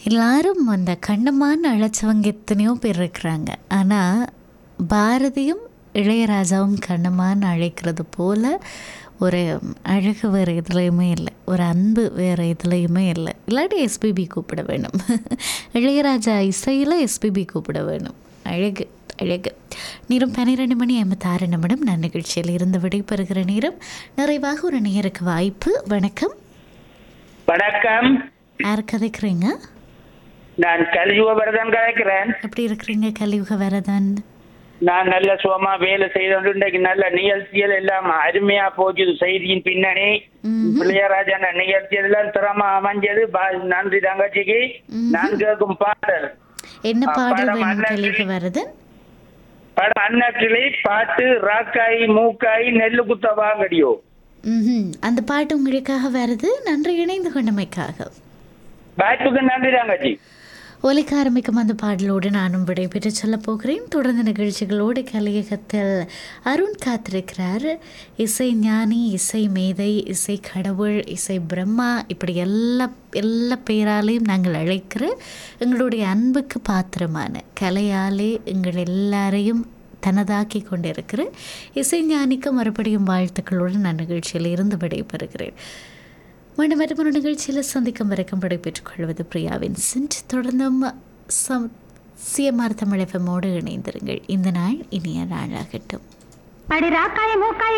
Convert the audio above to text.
எல்லாரும் அந்த கண்ணமான அழைச்சவங்க எத்தனையோ பேர் இருக்கிறாங்க ஆனால் பாரதியும் இளையராஜாவும் கண்ணமான்னு அழைக்கிறது போல் ஒரு அழகு வேறு எதுலேயுமே இல்லை ஒரு அன்பு வேறு எதுலேயுமே இல்லை இல்லாட்டி எஸ்பிபி கூப்பிட வேணும் இளையராஜா இசையில் எஸ்பிபி கூப்பிட வேணும் அழகு அழகு நேரம் பன்னிரெண்டு மணி ஐம்பத்தாறு நிமிடம் நான் நிகழ்ச்சியில் இருந்து விடைபெறுகிற நேரம் நிறைவாக ஒரு நேருக்கு வாய்ப்பு வணக்கம் வணக்கம் யார் கதைக்கிறீங்க நான் கலியுகவரதன் கதைக்கிறேன் எப்படி இருக்கிறீங்க கலியுக வரதன் நான் நல்ல சுகமா வேலை செய்து இன்றைக்கு நல்ல நிகழ்ச்சிகள் எல்லாம் அருமையா போச்சுது செய்தியின் பின்னணி பிள்ளையராஜன் நிகழ்ச்சிகள் எல்லாம் திறமா அமைஞ்சது பா- நன்றி தங்கச்சிக்கு நான் கேட்கும் பாடல் என்ன ஆ, பாடல் படம் வேணும் அண்ணன் கலியுக வரதன் படம் அன்னக்கிளி பாட்டு ராக்காய் மூக்காய் நெல்லு குத்த வாங்கடியோ ம்ஹும். அந்த பாட்டு உங்களுக்காக வருது நன்றி இணைந்து கொண்டமைக்காக வாய்ப்புக்கு நன்றி தங்கச்சி ஒலிக்க ஆரம்பிக்கும் அந்த பாடலோடு நானும் விடைபெற்று சொல்ல போகிறேன் தொடர்ந்து நிகழ்ச்சிகளோடு கலியகத்தில் அருண் காத்திருக்கிறார் இசை ஞானி இசை மேதை இசை கடவுள் இசை பிரம்மா இப்படி எல்லா எல்லா பேராலையும் நாங்கள் அழைக்கிற எங்களுடைய அன்புக்கு பாத்திரமான கலையாலே எங்கள் எல்லாரையும் தனதாக்கி கொண்டிருக்கிற இசைஞானிக்கு மறுபடியும் வாழ்த்துக்களோடு நான் நிகழ்ச்சியில் இருந்து விடைபெறுகிறேன் மீண்டும் மற்றொரு நிகழ்ச்சியில் சந்திக்கும் வரைக்கும் விடைபெற்றுக் கொள்வது பிரியாவின் சென்று தொடர்ந்தும் சம் சிஎம்ஆர் தமிழ் எஃப்எம்மோடு இணைந்திருங்கள் இந்த நாள் இனிய நாளாகட்டும் அடி ராக்காய மூக்காய